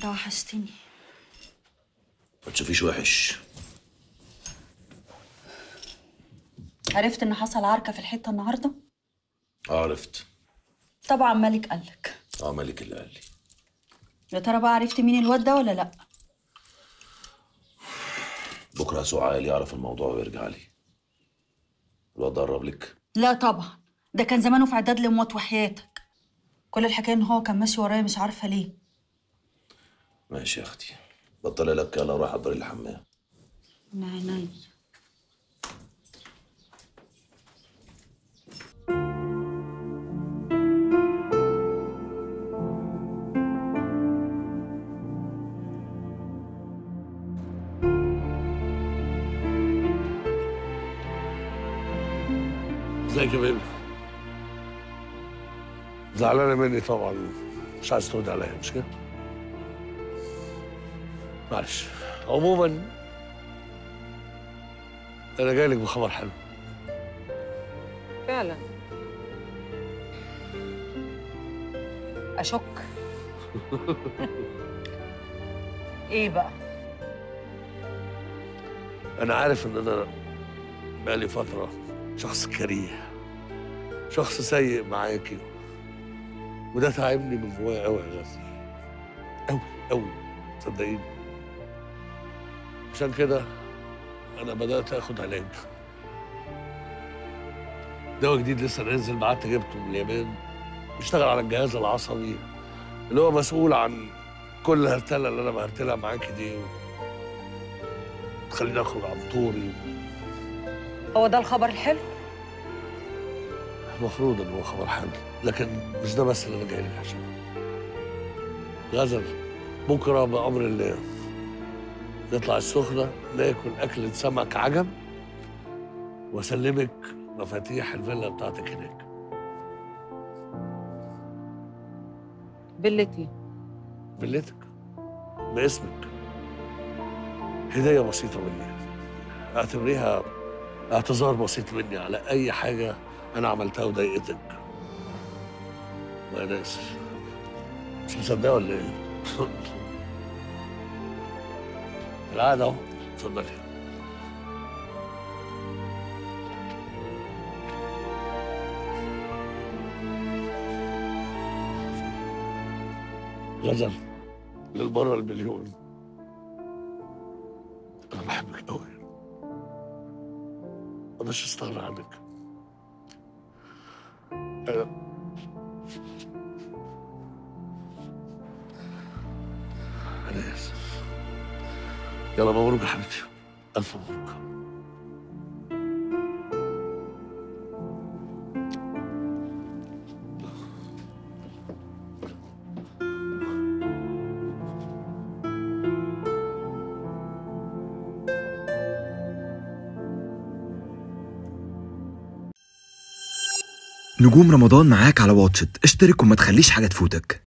انت وحشتني ما تشوفيش وحش عرفت ان حصل عركه في الحته النهارده عرفت طبعا مالك قالك اه مالك اللي قال لي يا ترى بقى عرفت مين الواد ده ولا لا بكره سعال يعرف الموضوع ويرجع لي الواد ده قرب لك لا طبعا ده كان زمانه في اعداد لموت وحياتك كل الحكايه ان هو كان ماشي ورايا مش عارفه ليه ماشي يا اختي بطلي لك يلا روح حضري الحمام من عيني ازيك يا بيبي زعلانة مني طبعا مش عايز ترد عليا مش كده؟ معلش عموما انا جاي لك بخبر حلو فعلا اشك ايه بقى انا عارف ان انا بقالي فترة شخص كريه شخص سيء معاكي وده تعبني من جوايا قوي يا غزل قوي قوي صدقيني عشان كده انا بدات اخد علاج دواء جديد لسه نازل بعت جبته من اليابان بيشتغل على الجهاز العصبي اللي هو مسؤول عن كل الهرتله اللي انا بهرتلها معاكي دي تخليني اخرج عن طوري هو ده الخبر الحلو المفروض ان هو خبر حلو لكن مش ده بس اللي انا جاي لك عشانه غزل بكره بامر الله نطلع السخنه ناكل اكله سمك عجب واسلمك مفاتيح الفيلا بتاعتك هناك بلتي فيلتك باسمك هديه بسيطه مني اعتبريها اعتذار بسيط مني على اي حاجه انا عملتها وضايقتك وانا اسف مش مصدقه ولا ايه؟ العادة اهو اتفضلي غزل للمرة المليون أنا بحبك أوي ما أقدرش أستغنى عنك أنا أنا آسف يلا مبروك يا حبيبتي ألف مبروك نجوم رمضان معاك على واتشت اشترك وما تخليش حاجة تفوتك